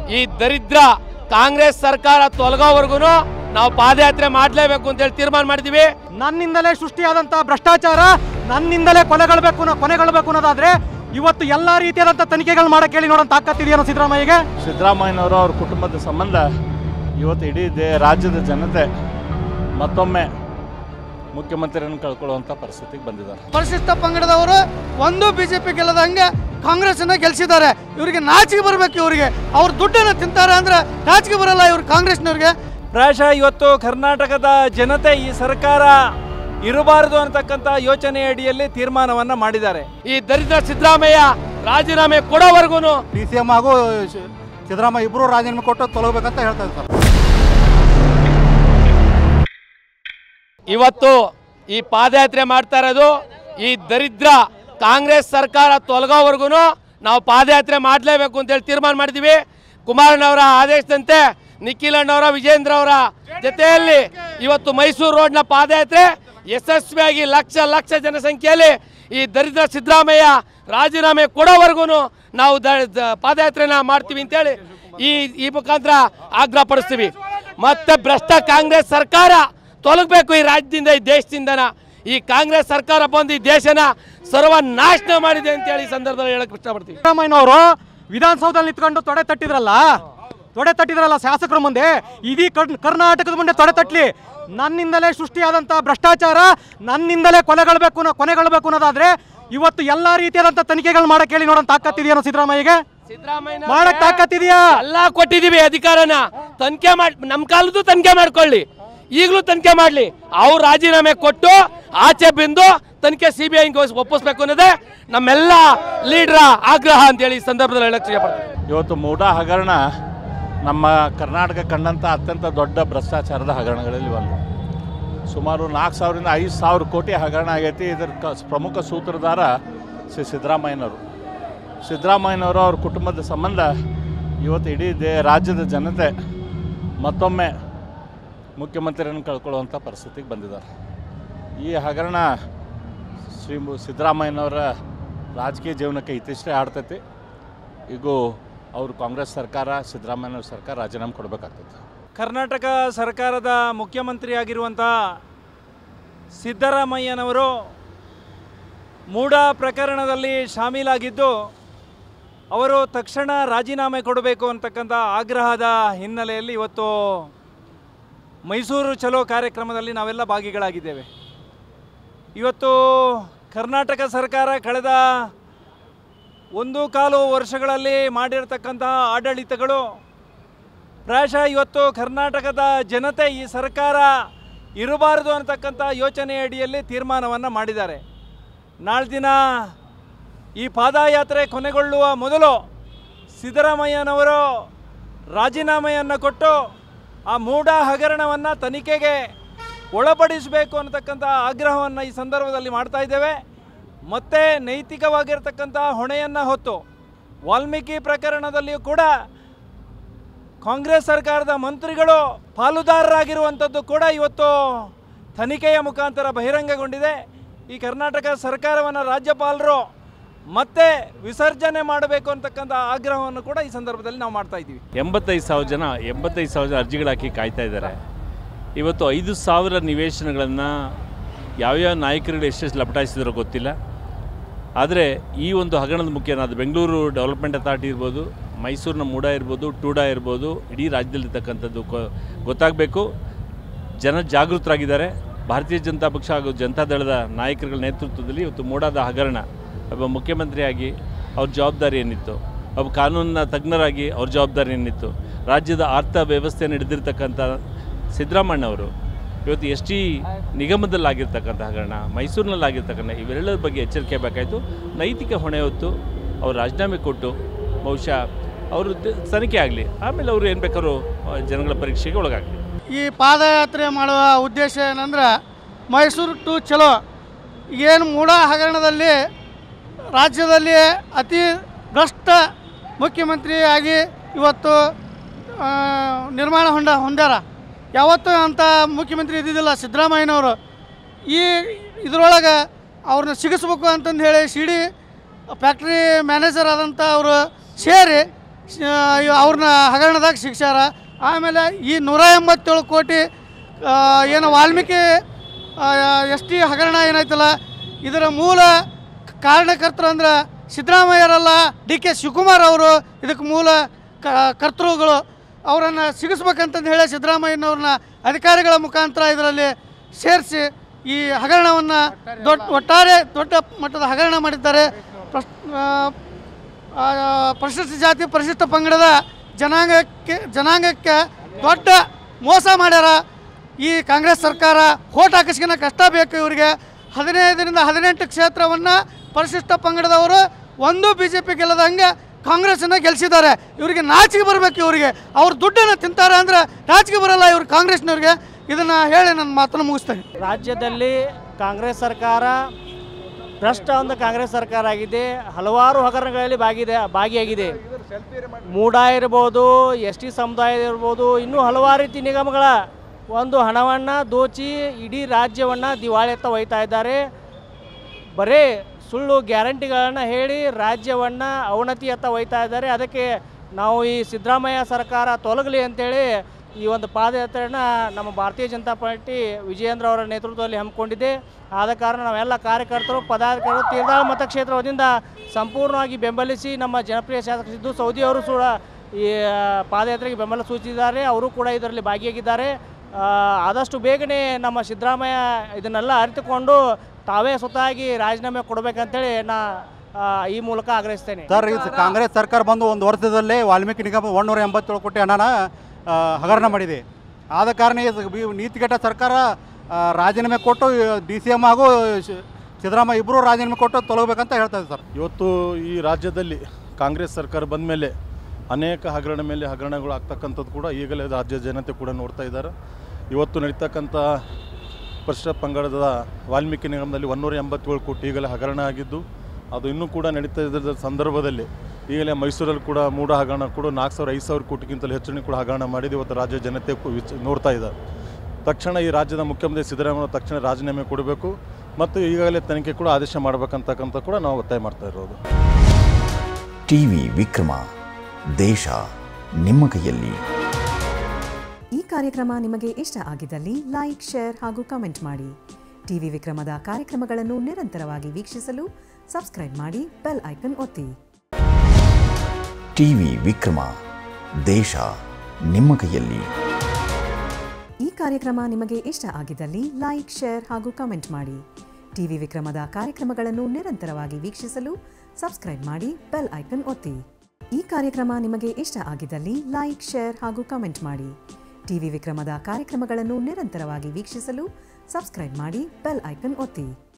ಈ ದರಿದ್ರ ಕಾಂಗ್ರೆಸ್ ಸರ್ಕಾರ ತೊಲಗೋವರೆಗೂ ನಾವು ಪಾದಯಾತ್ರೆ ಮಾಡಲೇಬೇಕು ಅಂತೇಳಿ ತೀರ್ಮಾನ ಮಾಡಿದೀವಿ ನನ್ನಿಂದಲೇ ಸೃಷ್ಟಿಯಾದಂಥ ಭ್ರಷ್ಟಾಚಾರ ನನ್ನಿಂದಲೇ ಕೊನೆಗೊಳ್ಬೇಕು ಅನ್ನೋ- ಕೊನೆಗೊಳ್ಬೇಕು ಅನ್ನೋದಾದ್ರೆ ಇವತ್ತು ಎಲ್ಲಾ ರೀತಿಯಾದಂಥ ತನಿಖೆಗಳು ಮಾಡಕ್ಕೆ ಹೇಳಿ ನೋಡೋಣ ತಾಕತ್ತಿದೆಯೋ ಸಿದ್ದರಾಮಯ್ಯಗೆ ಸಿದ್ದರಾಮಯ್ಯನವರು ಅವ್ರ ಕುಟುಂಬದ ಸಂಬಂಧ ಇವತ್ತು ಇಡೀ ದೇ ರಾಜ್ಯದ ಜನತೆ ಮತ್ತೊಮ್ಮೆ ಮುಖ್ಯಮಂತ್ರಿಯನ್ನು ಕಳ್ಕೊಳ್ಳುವಂಥ ಪರಿಸ್ಥಿತಿಗೆ ಬಂದಿದ್ದಾರೆ ಪರಿಶಿಷ್ಟ ಪಂಗಡದವರು ಒಂದು ಬಿಜೆಪಿ ಗೆಲ್ಲದಂಗೆ ಕಾಂಗ್ರೆಸ್ ಅನ್ನ ಗೆಲ್ಸಿದ್ದಾರೆ ಇವರಿಗೆ ನಾಚಿಕೆ ಬರಬೇಕು ಇವರಿಗೆ ಅವ್ರ ದುಡ್ಡನ್ನು ತಿಂತಾರೆ ಅಂದ್ರೆ ನಾಚಿಕೆ ಬರಲ್ಲ ಇವ್ರು ಕಾಂಗ್ರೆಸ್ನವ್ರಿಗೆ ಪ್ರಾಯಶಃ ಇವತ್ತು ಕರ್ನಾಟಕದ ಜನತೆ ಈ ಸರ್ಕಾರ ಇರಬಾರದು ಅಂತಕ್ಕಂಥ ಯೋಚನೆ ಅಡಿಯಲ್ಲಿ ತೀರ್ಮಾನವನ್ನ ಮಾಡಿದ್ದಾರೆ ಈ ದರಿದ್ರ ಸಿದ್ದರಾಮಯ್ಯ ರಾಜೀನಾಮೆ ಕೊಡೋವರೆಗೂ ಡಿ ಸಿ ಎಂ ಹಾಗೂ ಸಿದ್ದರಾಮಯ್ಯ ಇಬ್ಬರು ರಾಜೀನಾಮೆ ಕೊಟ್ಟು ತೊಲಗಬೇಕಂತ ಹೇಳ್ತಾ ಇದ್ದಾರೆ ಇವತ್ತು ಈ ಪಾದಯಾತ್ರೆ ಮಾಡ್ತಾ ಇರೋದು ಈ ದರಿದ್ರ ಕಾಂಗ್ರೆಸ್ ಸರ್ಕಾರ ತೊಲಗೋವರೆಗೂ ನಾವು ಪಾದಯಾತ್ರೆ ಮಾಡಲೇಬೇಕು ಅಂತೇಳಿ ತೀರ್ಮಾನ ಮಾಡಿದ್ದೀವಿ ಕುಮಾರಣ್ಣವರ ಆದೇಶದಂತೆ ನಿಖಿಲ್ ಅಣ್ಣವರ ವಿಜೇಂದ್ರ ಅವರ ಜೊತೆಯಲ್ಲಿ ಇವತ್ತು ಮೈಸೂರು ರೋಡ್ನ ಪಾದಯಾತ್ರೆ ಯಶಸ್ವಿಯಾಗಿ ಲಕ್ಷ ಲಕ್ಷ ಜನಸಂಖ್ಯೆಯಲ್ಲಿ ಈ ದರಿದ್ರ ಸಿದ್ದರಾಮಯ್ಯ ರಾಜೀನಾಮೆ ಕೊಡೋವರೆಗೂ ನಾವು ದ- ದ- ಪಾದಯಾತ್ರೆನ ಮಾಡ್ತೀವಿ ಅಂತೇಳಿ ಈ ಈ ಮುಖಾಂತರ ಆಗ್ರಹ ಪಡಿಸ್ತೀವಿ ಮತ್ತೆ ಭ್ರಷ್ಟ ಕಾಂಗ್ರೆಸ್ ಸರ್ಕಾರ ತೊಲಗಬೇಕು ಈ ರಾಜ್ಯದಿಂದ ಈ ದೇಶದಿಂದನ ಈ ಕಾಂಗ್ರೆಸ್ ಸರ್ಕಾರ ಬಂದು ಈ ದೇಶನ ಸರ್ವನಾಶನ ಮಾಡಿದೆ ಅಂತೇಳಿ ಈ ಸಂದರ್ಭದಲ್ಲಿ ಹೇಳಕ್ ಇಷ್ಟಪಡ್ತೀವಿ ಸಿದ್ದರಾಮಯ್ಯನವರು ವಿಧಾನಸೌಧದಲ್ಲಿ ನಿಂತ್ಕೊಂಡು ತೊಡೆ ತಟ್ಟಿದ್ರಲ್ಲ ತೊಡೆ ತಟ್ಟಿದ್ರಲ್ಲ ಶಾಸಕರ ಮುಂದೆ ಇಡೀ ಕರ್- ಕರ್ನಾಟಕದ ಮುಂದೆ ತೊಡೆ ತಟ್ಟಲಿ ನನ್ನಿಂದಲೇ ಸೃಷ್ಟಿಯಾದಂಥ ಭ್ರಷ್ಟಾಚಾರ ನನ್ನಿಂದಲೇ ಕೊನೆಗೊಳ್ಬೇಕು ಅನ್ನೋ ಕೊನೆಗೊಳ್ಬೇಕು ಅನ್ನೋದಾದ್ರೆ ಇವತ್ತು ಎಲ್ಲಾ ರೀತಿಯಾದಂಥ ತನಿಖೆಗಳು ಮಾಡಕ್ಕೆ ಹೇಳಿ ನೋಡೋಣ ತಾಕತ್ತಿದೆಯೋ ಸಿದ್ದರಾಮಯ್ಯಗೆ ಸಿದ್ದರಾಮಯ್ಯ ಮಾಡಕ್ ತಾಕತ್ತಿದೆಯಾ ಎಲ್ಲ ಕೊಟ್ಟಿದೀವಿ ಅಧಿಕಾರನ ತನಿಖೆ ಮಾಡಿ ನಮ್ಮ ಕಾಲದ್ದು ತನಿಖೆ ಮಾಡ್ಕೊಳ್ಳಿ ಈಗಲೂ ತನಿಖೆ ಮಾಡಲಿ ಅವ್ರು ರಾಜೀನಾಮೆ ಕೊಟ್ಟು ಆಚೆ ಬಿಂದು ತನಿಖೆ ಸಿ ಬಿ ಐ ಒಪ್ಪಿಸ್ಬೇಕು ಅನ್ನೋದೇ ನಮ್ಮೆಲ್ಲ ಲೀಡ್ರ ಆಗ್ರಹ ಅಂತೇಳಿ ಈ ಸಂದರ್ಭದಲ್ಲಿ ಹೇಳಕ್ ಇಷ್ಟಪಡ್ತೀನಿ ಇವತ್ತು ಮೂಡಾ ಹಗರಣ ನಮ್ಮ ಕರ್ನಾಟಕ ಕಂಡಂಥ ಅತ್ಯಂತ ದೊಡ್ಡ ಭ್ರಷ್ಟಾಚಾರದ ಹಗರಣಗಳಲ್ಲಿ ಒಂದು ಸುಮಾರು ನಾಲ್ಕು ಸಾವಿರದಿಂದ ಐದು ಸಾವಿರ ಕೋಟಿ ಹಗರಣ ಆಗೈತಿ ಇದರ ಕ ಪ್ರಮುಖ ಸೂತ್ರಧಾರ ಶ್ರೀ ಸಿದ್ದರಾಮಯ್ಯನವರು ಸಿದ್ದರಾಮಯ್ಯನವರು ಅವ್ರ ಕುಟುಂಬದ ಸಂಬಂಧ ಇವತ್ತು ಇಡೀ ದೇ ರಾಜ್ಯದ ಜನತೆ ಮತ್ತೊಮ್ಮೆ ಮುಖ್ಯಮಂತ್ರಿಯನ್ನು ಕಳ್ಕೊಳ್ಳುವಂಥ ಪರಿಸ್ಥಿತಿಗೆ ಬಂದಿದ್ದಾರೆ ಈ ಹಗರಣ ಶ್ರೀ ಮು- ಸಿದ್ದರಾಮಯ್ಯನವರ ರಾಜಕೀಯ ಜೀವನಕ್ಕೆ ಇತಿಶ್ರೇ ಆಡ್ತೈತಿ ಈಗೂ ಅವರು ಕಾಂಗ್ರೆಸ್ ಸರ್ಕಾರ ಸಿದ್ದರಾಮಯ್ಯನವ್ರ ಸರ್ಕಾರ ರಾಜೀನಾಮೆ ಕೊಡಬೇಕಾಗ್ತೈತಿ ಕರ್ನಾಟಕ ಸರ್ಕಾರದ ಮುಖ್ಯಮಂತ್ರಿ ಆಗಿರುವಂಥ ಸಿದ್ದರಾಮಯ್ಯನವರು ಮೂಡ ಪ್ರಕರಣದಲ್ಲಿ ಶಾಮೀಲಾಗಿದ್ದು ಅವರು ತಕ್ಷಣ ರಾಜೀನಾಮೆ ಕೊಡಬೇಕು ಅಂತಕ್ಕಂಥ ಆಗ್ರಹದ ಹಿನ್ನೆಲೆಯಲ್ಲಿ ಇವತ್ತು ಮೈಸೂರು ಚಲೋ ಕಾರ್ಯಕ್ರಮದಲ್ಲಿ ನಾವೆಲ್ಲ ಭಾಗಿಗಳಾಗಿದ್ದೇವೆ ಇವತ್ತು ಕರ್ನಾಟಕ ಸರ್ಕಾರ ಕಳೆದ ಒಂದು ಕಾಲು ವರ್ಷಗಳಲ್ಲಿ ಮಾಡಿರ್ತಕ್ಕಂತಹ ಆಡಳಿತಗಳು ಪ್ರಾಯಶಃ ಇವತ್ತು ಕರ್ನಾಟಕದ ಜನತೆ ಈ ಸರ್ಕಾರ ಇರಬಾರದು ಅಂತಕ್ಕಂಥ ಯೋಚನೆ ಅಡಿಯಲ್ಲಿ ತೀರ್ಮಾನವನ್ನು ಮಾಡಿದ್ದಾರೆ ನಾಳೆ ದಿನ ಈ ಪಾದಯಾತ್ರೆ ಕೊನೆಗೊಳ್ಳುವ ಮೊದಲು ಸಿದ್ದರಾಮಯ್ಯನವರು ರಾಜೀನಾಮೆಯನ್ನು ಕೊಟ್ಟು ಆ ಮೂಢ ಹಗರಣವನ್ನು ತನಿಖೆಗೆ ಒಳಪಡಿಸಬೇಕು ಅನ್ನತಕ್ಕಂಥ ಆಗ್ರಹವನ್ನು ಈ ಸಂದರ್ಭದಲ್ಲಿ ಮಾಡ್ತಾ ಇದ್ದೇವೆ ಮತ್ತು ನೈತಿಕವಾಗಿರ್ತಕ್ಕಂಥ ಹೊಣೆಯನ್ನು ಹೊತ್ತು ವಾಲ್ಮೀಕಿ ಪ್ರಕರಣದಲ್ಲಿಯೂ ಕೂಡ ಕಾಂಗ್ರೆಸ್ ಸರ್ಕಾರದ ಮಂತ್ರಿಗಳು ಪಾಲುದಾರರಾಗಿರುವಂಥದ್ದು ಕೂಡ ಇವತ್ತು ತನಿಖೆಯ ಮುಖಾಂತರ ಬಹಿರಂಗಗೊಂಡಿದೆ ಈ ಕರ್ನಾಟಕ ಸರ್ಕಾರವನ್ನು ರಾಜ್ಯಪಾಲರು ಮತ್ತೆ ವಿಸರ್ಜನೆ ಮಾಡಬೇಕು ಅಂತಕ್ಕಂಥ ಆಗ್ರಹವನ್ನು ಕೂಡ ಈ ಸಂದರ್ಭದಲ್ಲಿ ನಾವು ಮಾಡ್ತಾ ಇದ್ದೀವಿ ಎಂಬತ್ತೈದು ಸಾವಿರ ಜನ ಎಂಬತ್ತೈದು ಸಾವಿರ ಜನ ಅರ್ಜಿಗಳು ಹಾಕಿ ಕಾಯ್ತಾ ಇದ್ದಾರೆ ಇವತ್ತು ಐದು ಸಾವಿರ ನಿವೇಶನಗಳನ್ನು ಯಾವ್ಯಾವ ನಾಯಕರುಗಳು ಎಷ್ಟೆಷ್ಟು ಲಪಟಾಯಿಸಿದ್ರೋ ಗೊತ್ತಿಲ್ಲ ಆದರೆ ಈ ಒಂದು ಹಗರಣದ ಮುಖ್ಯನಾದ ಬೆಂಗಳೂರು ಡೆವಲಪ್ಮೆಂಟ್ ಅಥಾರಿಟಿ ಇರ್ಬೋದು ಮೈಸೂರಿನ ಮೂಡ ಇರ್ಬೋದು ಟೂಡಾ ಇರ್ಬೋದು ಇಡೀ ರಾಜ್ಯದಲ್ಲಿರ್ತಕ್ಕಂಥದ್ದು ಗೊ- ಗೊತ್ತಾಗಬೇಕು ಜನ ಜಾಗೃತರಾಗಿದ್ದಾರೆ ಭಾರತೀಯ ಜನತಾ ಪಕ್ಷ ಹಾಗೂ ಜನತಾದಳದ ನಾಯಕರುಗಳ ನೇತೃತ್ವದಲ್ಲಿ ಇವತ್ತು ಮೂಡಾದ ಹಗರಣ ಒಬ್ಬ ಮುಖ್ಯಮಂತ್ರಿಯಾಗಿ ಅವ್ರ ಜವಾಬ್ದಾರಿ ಏನಿತ್ತು ಒಬ್ಬ ಕಾನೂನಿನ ತಜ್ಞರಾಗಿ ಅವ್ರ ಜವಾಬ್ದಾರಿ ಏನಿತ್ತು ರಾಜ್ಯದ ಅರ್ಥ ವ್ಯವಸ್ಥೆಯನ್ನು ಹಿಡಿದಿರ್ತಕ್ಕಂಥ ಸಿದ್ದರಾಮಣ್ಣವರು ಇವತ್ತು ಎಸ್ ಟಿ ನಿಗಮದಲ್ಲಾಗಿರ್ತಕ್ಕಂಥ ಹಗರಣ ಮೈಸೂರಿನಲ್ಲಾಗಿರ್ತಕ್ಕಂಥ ಇವೆಲ್ಲದರ ಬಗ್ಗೆ ಎಚ್ಚರಿಕೆ ಬೇಕಾಯಿತು ನೈತಿಕ ಹೊಣೆ ಹೊತ್ತು ಅವ್ರು ರಾಜೀನಾಮೆ ಕೊಟ್ಟು ಬಹುಶಃ ಅವರು ದ- ತನಿಖೆ ಆಗಲಿ ಆಮೇಲೆ ಅವರು ಏನು ಬೇಕಾದ್ರೂ ಆ, ಜನಗಳ ಪರೀಕ್ಷೆಗೆ ಒಳಗಾಗಲಿ ಈ ಪಾದಯಾತ್ರೆ ಮಾಡುವ ಉದ್ದೇಶ ಏನಂದ್ರೆ ಮೈಸೂರು ಟು ಚಲೋ ಏನು ಮೂಢ ಹಗರಣದಲ್ಲಿ ರಾಜ್ಯದಲ್ಲಿ ಅತಿ ಭ್ರಷ್ಟ ಮುಖ್ಯಮಂತ್ರಿಯಾಗಿ ಇವತ್ತು ಆ, ನಿರ್ಮಾಣ ಹೊಂದ ಹೊಂದ್ಯಾರ ಯಾವತ್ತೂ ಅಂಥ ಮುಖ್ಯಮಂತ್ರಿ ಇದ್ದಿದ್ದಿಲ್ಲ ಸಿದ್ದರಾಮಯ್ಯನವರು ಈ ಇದರೊಳಗೆ ಅವ್ರನ್ನ ಸಿಗಿಸ್ಬೇಕು ಅಂತಂದು ಹೇಳಿ ಸಿ ಡಿ ಫ್ಯಾಕ್ಟ್ರಿ ಮ್ಯಾನೇಜರ್ ಆದಂಥ ಅವರು ಸೇರಿ ಅವ್ರನ್ನ ಹಗರಣದಾಗ ಶಿಕ್ಷಾರ ಆಮೇಲೆ ಈ ನೂರ ಎಂಬತ್ತೇಳು ಕೋಟಿ ಆ, ಏನು ವಾಲ್ಮೀಕಿ ಎಸ್ ಟಿ ಹಗರಣ ಏನೈತಲ್ಲ ಇದರ ಮೂಲ ಕಾರಣಕರ್ತರು ಅಂದ್ರೆ ಸಿದ್ದರಾಮಯ್ಯರಲ್ಲ ಡಿ ಕೆ ಶಿವಕುಮಾರ್ ಅವರು ಇದಕ್ಕೆ ಮೂಲ ಕ ಕರ್ತೃಗಳು ಅವರನ್ನು ಸಿಗಿಸ್ಬೇಕಂತಂದು ಹೇಳಿ ಸಿದ್ದರಾಮಯ್ಯನವ್ರನ್ನ ಅಧಿಕಾರಿಗಳ ಮುಖಾಂತರ ಇದರಲ್ಲಿ ಸೇರಿಸಿ ಈ ಹಗರಣವನ್ನು ದೊಡ್ಡ ಒಟ್ಟಾರೆ ದೊಡ್ಡ ಮಟ್ಟದ ಹಗರಣ ಮಾಡಿದ್ದಾರೆ ಪ್ರಶ್ ಆ, ಆ, ಪರಿಶಿಷ್ಟ ಜಾತಿ ಪರಿಶಿಷ್ಟ ಪಂಗಡದ ಜನಾಂಗಕ್ಕೆ ಜನಾಂಗಕ್ಕೆ ದೊಡ್ಡ ಮೋಸ ಮಾಡ್ಯಾರ ಈ ಕಾಂಗ್ರೆಸ್ ಸರ್ಕಾರ ಹೋಟ್ ಹಾಕಿಸ್ಕಿನ ಕಷ್ಟ ಬೇಕು ಇವರಿಗೆ ಹದಿನೈದರಿಂದ ಹದಿನೆಂಟು ಕ್ಷೇತ್ರವನ್ನು ಪರಿಶಿಷ್ಟ ಪಂಗಡದವರು ಒಂದು ಬಿ ಜೆ ಪಿ ಗೆಲ್ಲದಂಗೆ ಕಾಂಗ್ರೆಸ್ಸನ್ನು ಗೆಲ್ಲಿಸಿದ್ದಾರೆ ಇವರಿಗೆ ನಾಚಿಕೆ ಬರಬೇಕು ಇವರಿಗೆ ಅವ್ರ ದುಡ್ಡನ್ನು ತಿಂತಾರೆ ಅಂದ್ರೆ ನಾಚಿಕೆ ಬರಲ್ಲ ಇವ್ರು ಕಾಂಗ್ರೆಸ್ನವ್ರಿಗೆ ಇದನ್ನು ಹೇಳಿ ನನ್ನ ಮಾತನ್ನು ಮುಗಿಸ್ತೇನೆ ರಾಜ್ಯದಲ್ಲಿ ಕಾಂಗ್ರೆಸ್ ಸರ್ಕಾರ ಭ್ರಷ್ಟ ಒಂದು ಕಾಂಗ್ರೆಸ್ ಸರ್ಕಾರ ಆಗಿದೆ ಹಲವಾರು ಹಗರಣಗಳಲ್ಲಿ ಭಾಗಿದೆ ಭಾಗಿಯಾಗಿದೆ ಮೂಡ ಇರ್ಬೋದು ಎಸ್ ಟಿ ಸಮುದಾಯ ಇರ್ಬೋದು ಇನ್ನೂ ಹಲವಾರು ರೀತಿ ನಿಗಮಗಳ ಒಂದು ಹಣವನ್ನು ದೋಚಿ ಇಡೀ ರಾಜ್ಯವನ್ನು ದಿವಾಳಿಯತ್ತ ಒಯ್ತಾ ಇದ್ದಾರೆ ಬರೀ ಸುಳ್ಳು ಗ್ಯಾರಂಟಿಗಳನ್ನು ಹೇಳಿ ರಾಜ್ಯವನ್ನು ಅವನತಿಯತ್ತ ಒಯ್ತಾ ಇದ್ದಾರೆ ಅದಕ್ಕೆ ನಾವು ಈ ಸಿದ್ದರಾಮಯ್ಯ ಸರ್ಕಾರ ತೊಲಗಲಿ ಅಂತೇಳಿ ಈ ಒಂದು ಪಾದಯಾತ್ರೆಯನ್ನು ನಮ್ಮ ಭಾರತೀಯ ಜನತಾ ಪಾರ್ಟಿ ವಿಜಯೇಂದ್ರ ಅವರ ನೇತೃತ್ವದಲ್ಲಿ ಹಮ್ಮಿಕೊಂಡಿದೆ ಆದ ಕಾರಣ ನಾವೆಲ್ಲ ಕಾರ್ಯಕರ್ತರು ಪದಾಧಿಕಾರಿಗಳು ತೀರ್ದಾಳ ಮತಕ್ಷೇತ್ರ ವತಿಯಿಂದ ಸಂಪೂರ್ಣವಾಗಿ ಬೆಂಬಲಿಸಿ ನಮ್ಮ ಜನಪ್ರಿಯ ಶಾಸಕ ಸಿದ್ದು ಸೌದಿ ಅವರು ಕೂಡ ಈ ಆ, ಪಾದಯಾತ್ರೆಗೆ ಬೆಂಬಲ ಸೂಚಿಸಿದ್ದಾರೆ ಅವರು ಕೂಡ ಇದರಲ್ಲಿ ಭಾಗಿಯಾಗಿದ್ದಾರೆ ಆ, ಆದಷ್ಟು ಬೇಗನೆ ನಮ್ಮ ಸಿದ್ದರಾಮಯ್ಯ ಇದನ್ನೆಲ್ಲ ಅರಿತುಕೊಂಡು ತಾವೇ ಸ್ವತಃಗಿ ರಾಜೀನಾಮೆ ಕೊಡಬೇಕಂತೇಳಿ ನಾ ಆ, ಈ ಮೂಲಕ ಆಗ್ರಹಿಸ್ತೇನೆ ಸರ್ ಇದು ಕಾಂಗ್ರೆಸ್ ಸರ್ಕಾರ ಬಂದು ಒಂದು ವರ್ಷದಲ್ಲೇ ವಾಲ್ಮೀಕಿ ನಿಗಮ ಒಂದೂರ ಎಂಬತ್ತೇಳು ಕೋಟಿ ಹಣನ ಆ, ಹಗರಣ ಮಾಡಿದೆ ಆದ ಕಾರಣ ಇದು ಬಿ- ನೀತಿಗೆಟ್ಟ ಸರ್ಕಾರ ಆ, ರಾಜೀನಾಮೆ ಕೊಟ್ಟು ಡಿ ಸಿ ಎಮ್ ಹಾಗೂ ಶ್- ಸಿದ್ದರಾಮಯ್ಯ ಇಬ್ಬರು ರಾಜೀನಾಮೆ ಕೊಟ್ಟು ತೊಲಗಬೇಕಂತ ಹೇಳ್ತಾ ಇದ್ದಾರೆ ಸರ್ ಇವತ್ತು ಈ ರಾಜ್ಯದಲ್ಲಿ ಕಾಂಗ್ರೆಸ್ ಸರ್ಕಾರ ಬಂದ ಮೇಲೆ ಅನೇಕ ಹಗರಣ ಮೇಲೆ ಹಗರಣಗಳು ಆಗ್ತಕ್ಕಂಥದ್ದು ಕೂಡ ಈಗಲೇ ರಾಜ್ಯ ಜನತೆ ಕೂಡ ನೋಡ್ತಾ ಇದ್ದಾರೆ ಇವತ್ತು ನಡೀತಕ್ಕಂಥ ಪರಿಶಿಷ್ಟ ಪಂಗಡದ ವಾಲ್ಮೀಕಿ ನಿಗಮದಲ್ಲಿ ಒನ್ನೂರ ಎಂಬತ್ತೇಳು ಕೋಟಿ ಈಗಲೇ ಹಗರಣ ಆಗಿದ್ದು ಅದು ಇನ್ನೂ ಕೂಡ ನಡೀತಾ ಇದ್ದ ಸಂದರ್ಭದಲ್ಲಿ ಈಗಲೇ ಮೈಸೂರಲ್ಲಿ ಕೂಡ ಮೂಡ ಹಗರಣ ಕೂಡ ನಾಲ್ಕು ಸಾವಿರ ಐದು ಸಾವಿರ ಕೋಟಿಗಿಂತಲೂ ಹೆಚ್ಚಿನ ಕೂಡ ಹಗರಣ ಮಾಡಿದ್ದು ಇವತ್ತು ರಾಜ್ಯ ಜನತೆ ಕು- ವಿಚ್ ನೋಡ್ತಾ ಇದ್ದಾರೆ ತಕ್ಷಣ ಈ ರಾಜ್ಯದ ಮುಖ್ಯಮಂತ್ರಿ ಸಿದ್ದರಾಮಯ್ಯ ತಕ್ಷಣ ರಾಜೀನಾಮೆ ಕೊಡಬೇಕು ಮತ್ತು ಈಗಾಗಲೇ ತನಿಖೆ ಕೂಡ ಆದೇಶ ಮಾಡಬೇಕಂತಕ್ಕಂಥ ಕೂಡ ನಾವು ಒತ್ತಾಯ ಮಾಡ್ತಾ ಇರೋದು ಟಿವಿ ವಿಕ್ರಮ ದೇಶ ನಿಮ್ಮ ಕೈಯಲ್ಲಿ ಈ ಕಾರ್ಯಕ್ರಮ ನಿಮಗೆ ಇಷ್ಟ ಆಗಿದ್ದಲ್ಲಿ ಲೈಕ್ ಶೇರ್ ಹಾಗೂ ಕಮೆಂಟ್ ಮಾಡಿ ಟಿವಿ ವಿಕ್ರಮದ ಕಾರ್ಯಕ್ರಮಗಳನ್ನು ನಿರಂತರವಾಗಿ ವೀಕ್ಷಿಸಲು ಸಬ್ಸ್ಕ್ರೈಬ್ ಮಾಡಿ ಬೆಲ್ ಐಕನ್ ಒತ್ತಿ ಟಿವಿ ವಿಕ್ರಮ ದೇಶ ನಿಮ್ಮ ಕೈಯಲ್ಲಿ ಈ ಕಾರ್ಯಕ್ರಮ ನಿಮಗೆ ಇಷ್ಟ ಆಗಿದ್ದಲ್ಲಿ ಲೈಕ್ ಶೇರ್ ಹಾಗೂ ಕಮೆಂಟ್ ಮಾಡಿ ಟಿವಿ ವಿಕ್ರಮದ ಕಾರ್ಯಕ್ರಮಗಳನ್ನು ನಿರಂತರವಾಗಿ ವೀಕ್ಷಿಸಲು ಸಬ್ಸ್ಕ್ರೈಬ್ ಮಾಡಿ ಬೆಲ್ ಐಕನ್ ಒತ್ತಿ ಈ ಕಾರ್ಯಕ್ರಮ ನಿಮಗೆ ಇಷ್ಟ ಆಗಿದ್ದಲ್ಲಿ ಲೈಕ್ ಶೇರ್ ಹಾಗೂ ಕಮೆಂಟ್ ಮಾಡಿ ಟಿವಿ ವಿಕ್ರಮದ ಕಾರ್ಯಕ್ರಮಗಳನ್ನು ನಿರಂತರವಾಗಿ ವೀಕ್ಷಿಸಲು ಸಬ್ಸ್ಕ್ರೈಬ್ ಮಾಡಿ ಬೆಲ್ ಐಕನ್ ಒತ್ತಿ